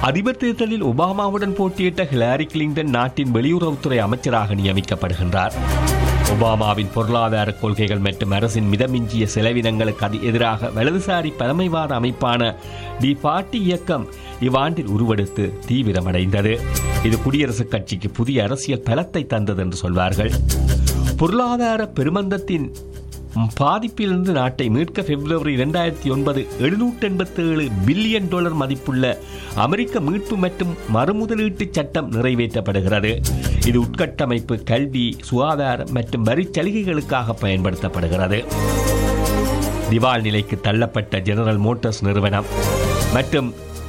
அதிபர் தேர்தலில் ஒபாமாவுடன் போட்டியிட்ட ஹிலாரி கிளின்டன் நாட்டின் வெளியுறவுத்துறை அமைச்சராக நியமிக்கப்படுகின்றார் ஒபாமாவின் பொருளாதார கொள்கைகள் மற்றும் அரசின் மிதமிஞ்சிய செலவினங்களுக்கு அதி- எதிராக வலதுசாரி பழமைவாத அமைப்பான டி பார்ட்டி இயக்கம் இவ்வாண்டில் உருவெடுத்து தீவிரமடைந்தது இது குடியரசுக் கட்சிக்கு புதிய அரசியல் பலத்தை தந்தது என்று சொல்வார்கள் பொருளாதார பெருமந்தத்தின் பாதிப்பிலிருந்து நாட்டை மீட்க பிப்ரவரி இரண்டாயிரத்தி ஒன்பது எழுநூற்றி எண்பத்தேழு பில்லியன் டாலர் மதிப்புள்ள அமெரிக்க மீட்பு மற்றும் மறுமுதலீட்டு சட்டம் நிறைவேற்றப்படுகிறது இது உட்கட்டமைப்பு கல்வி சுகாதாரம் மற்றும் வரி சலுகைகளுக்காக பயன்படுத்தப்படுகிறது திவால் நிலைக்கு தள்ளப்பட்ட ஜெனரல் மோட்டார்ஸ் நிறுவனம் மற்றும்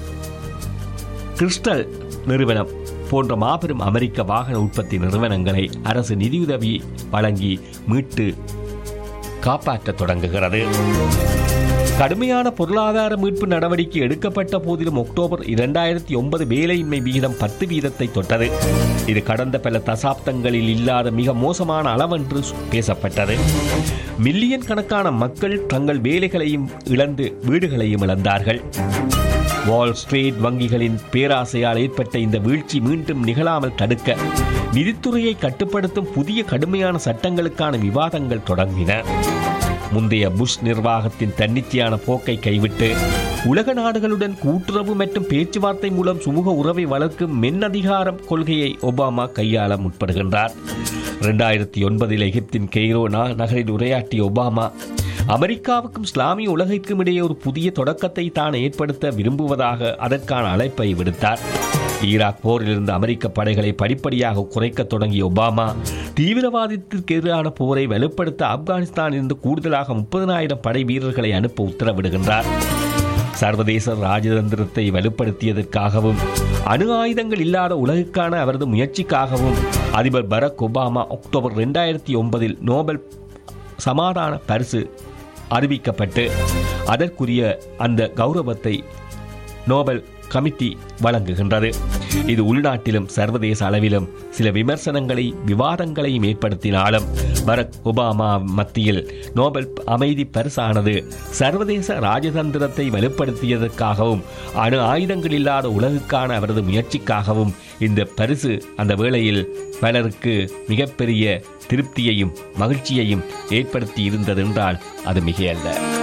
கிறிஸ்டல் நிறுவனம் போன்ற மாபெரும் அமெரிக்க வாகன உற்பத்தி நிறுவனங்களை அரசு நிதியுதவி வழங்கி மீட்டு காப்பாற்றத் தொடங்குகிறது கடுமையான பொருளாதார மீட்பு நடவடிக்கை எடுக்கப்பட்ட போதிலும் அக்டோபர் இரண்டாயிரத்தி ஒன்பது வேலையின்மை விகிதம் பத்து வீதத்தை தொட்டது இது கடந்த பல தசாப்தங்களில் இல்லாத மிக மோசமான அளவென்று பேசப்பட்டது மில்லியன் கணக்கான மக்கள் தங்கள் வேலைகளையும் இழந்து வீடுகளையும் இழந்தார்கள் வால் ஸ்ட்ரீட் வங்கிகளின் பேராசையால் ஏற்பட்ட இந்த வீழ்ச்சி மீண்டும் நிகழாமல் தடுக்க நிதித்துறையை கட்டுப்படுத்தும் புதிய கடுமையான சட்டங்களுக்கான விவாதங்கள் தொடங்கின முந்தைய புஷ் நிர்வாகத்தின் தன்னிச்சையான போக்கை கைவிட்டு உலக நாடுகளுடன் கூட்டுறவு மற்றும் பேச்சுவார்த்தை மூலம் சுமூக உறவை வளர்க்கும் மென்னதிகாரம் கொள்கையை ஒபாமா கையாள முற்படுகின்றார் இரண்டாயிரத்தி ஒன்பதில் எகிப்தின் கெய்ரோ நா- நகரில் உரையாற்றிய ஒபாமா அமெரிக்காவுக்கும் இஸ்லாமிய உலகிற்கும் இடையே ஒரு புதிய தொடக்கத்தை தான் ஏற்படுத்த விரும்புவதாக அதற்கான அழைப்பை விடுத்தார் ஈராக் போரிலிருந்து அமெரிக்க படைகளை படிப்படியாக குறைக்கத் தொடங்கிய ஒபாமா தீவிரவாதத்திற்கு எதிரான போரை வலுப்படுத்த ஆப்கானிஸ்தானிலிருந்து கூடுதலாக முப்பதனாயிரம் படை வீரர்களை அனுப்ப உத்தரவிடுகின்றார் சர்வதேச ராஜதந்திரத்தை வலுப்படுத்தியதற்காகவும் அணு ஆயுதங்கள் இல்லாத உலகுக்கான அவரது முயற்சிக்காகவும் அதிபர் பராக் ஒபாமா அக்டோபர் இரண்டாயிரத்தி ஒன்பதில் நோபல் சமாதான பரிசு அறிவிக்கப்பட்டு அதற்குரிய அந்த கௌரவத்தை நோபல் கமிட்டி வழங்குகின்றது இது உள்நாட்டிலும் சர்வதேச அளவிலும் சில விமர்சனங்களை விவாதங்களையும் ஏற்படுத்தினாலும் பரக் ஒபாமா மத்தியில் நோபல் அமைதி பரிசானது சர்வதேச ராஜதந்திரத்தை வலுப்படுத்தியதற்காகவும் அணு ஆயுதங்கள் இல்லாத உலகுக்கான அவரது முயற்சிக்காகவும் இந்த பரிசு அந்த வேளையில் பலருக்கு மிகப்பெரிய திருப்தியையும் மகிழ்ச்சியையும் ஏற்படுத்தி இருந்ததென்றால் அது மிகையல்ல